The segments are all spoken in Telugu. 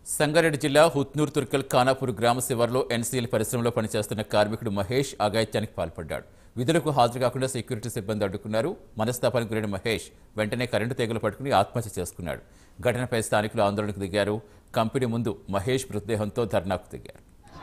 సంగారెడ్డి జిల్లా హుత్నూర్ తుర్కల్ ఖానాపూర్ గ్రామ శివార్లో ఎన్సీఎల్ పరిశ్రమలో పనిచేస్తున్న కార్మికుడు మహేష్ అఘాయిత్యానికి పాల్పడ్డాడు విధులకు హాజరు కాకుండా సెక్యూరిటీ సిబ్బంది అడ్డుకున్నారు మనస్తాపానికి గురైన మహేష్ వెంటనే కరెంటు తీగలు పట్టుకుని ఆత్మహత్య చేసుకున్నాడు ఘటనపై స్థానికులు ఆందోళనకు దిగారు కంపెనీ ముందు మహేష్ మృతదేహంతో ధర్నాకు దిగారు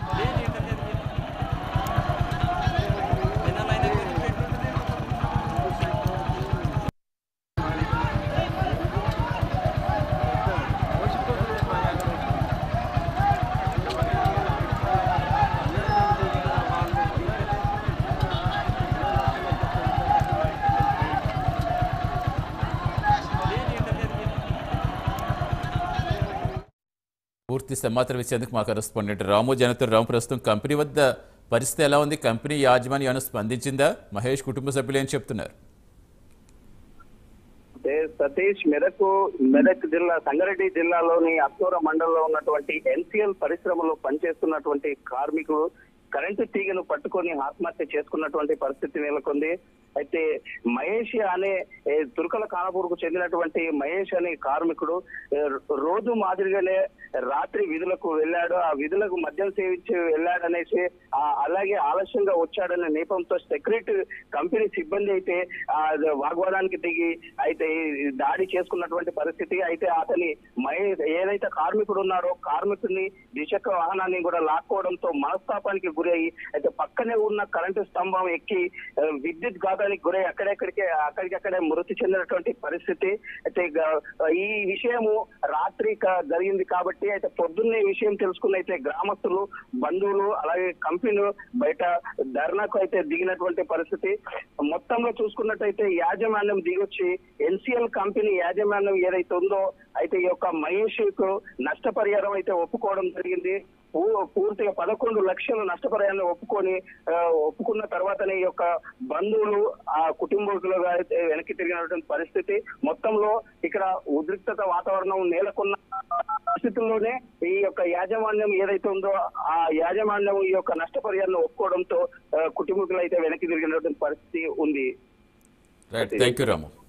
పూర్తి సమాచారం ఇచ్చేందుకు మా కరెస్పాండెంట్ రాము జనతో రాము ప్రస్తుతం కంపెనీ వద్ద పరిస్థితి ఎలా ఉంది కంపెనీ యాజమాన్యం ఏమైనా స్పందించిందా మహేష్ కుటుంబ సభ్యులు ఏం చెప్తున్నారు అంటే సతీష్ మెదక్ మెదక్ జిల్లా సంగారెడ్డి జిల్లాలోని అత్తూర మండలంలో ఉన్నటువంటి ఎన్సిఎల్ పరిశ్రమలో పనిచేస్తున్నటువంటి కార్మికులు కరెంటు తీగను పట్టుకొని ఆత్మహత్య చేసుకున్నటువంటి పరిస్థితి నెలకొంది అయితే మహేష్ అనే ఏ, తుర్కల కానపూర్కు చెందినటువంటి మహేష్ అనే కార్మికుడు ఏ, రోజు మాదిరిగానే రాత్రి విధులకు వెళ్ళాడు ఆ విధులకు మద్యం సేవించి వెళ్ళాడనేసి ఆ, అలాగే ఆలస్యంగా వచ్చాడనే నేపంతో సెక్యూరిటీ కంపెనీ సిబ్బంది అయితే ఆ, వాగ్వాదానికి దిగి అయితే ఈ దాడి చేసుకున్నటువంటి పరిస్థితి అయితే అతని మహేష్ ఏదైతే కార్మికుడు ఉన్నారో కార్మికుడిని ద్విచక్ర వాహనాన్ని కూడా లాక్కోవడంతో మనస్తాపానికి గురై అయితే పక్కనే ఉన్న కరెంటు స్తంభం ఎక్కి ఆ, విద్యుత్ ఘాతానికి గురై అక్కడెక్కడికే అక్కడికక్కడే మృతి చెందినటువంటి పరిస్థితి అయితే గ- ఈ విషయము రాత్రి క- జరిగింది కాబట్టి అయితే పొద్దున్నే ఈ విషయం తెలుసుకున్న అయితే గ్రామస్తులు బంధువులు అలాగే కంపెనీలు బయట ధర్నాకు అయితే దిగినటువంటి పరిస్థితి మొత్తంలో చూసుకున్నట్టయితే యాజమాన్యం దిగొచ్చి ఎన్సిఎల్ కంపెనీ యాజమాన్యం ఏదైతే ఉందో అయితే ఈ యొక్క మహేష్ కు నష్టపరిహారం అయితే ఒప్పుకోవడం జరిగింది పూ- పూర్తిగా పదకొండు లక్షల నష్టపరిహారాన్ని ఒప్పుకొని ఆ, ఒప్పుకున్న తర్వాతనే ఈ యొక్క బంధువులు ఆ కుటుంబీకులుగా అయితే వెనక్కి తిరిగినటువంటి పరిస్థితి మొత్తంలో ఇక్కడ ఉద్రిక్తత వాతావరణం నెలకొన్న పరిస్థితుల్లోనే ఈ యొక్క యాజమాన్యం ఏదైతే ఉందో ఆ యాజమాన్యం ఈ యొక్క నష్టపరిహారాన్ని ఒప్పుకోవడంతో ఆ, కుటుంబీకులు అయితే వెనక్కి తిరిగినటువంటి పరిస్థితి ఉంది రైట్ థ్యాంక్ యూ రాము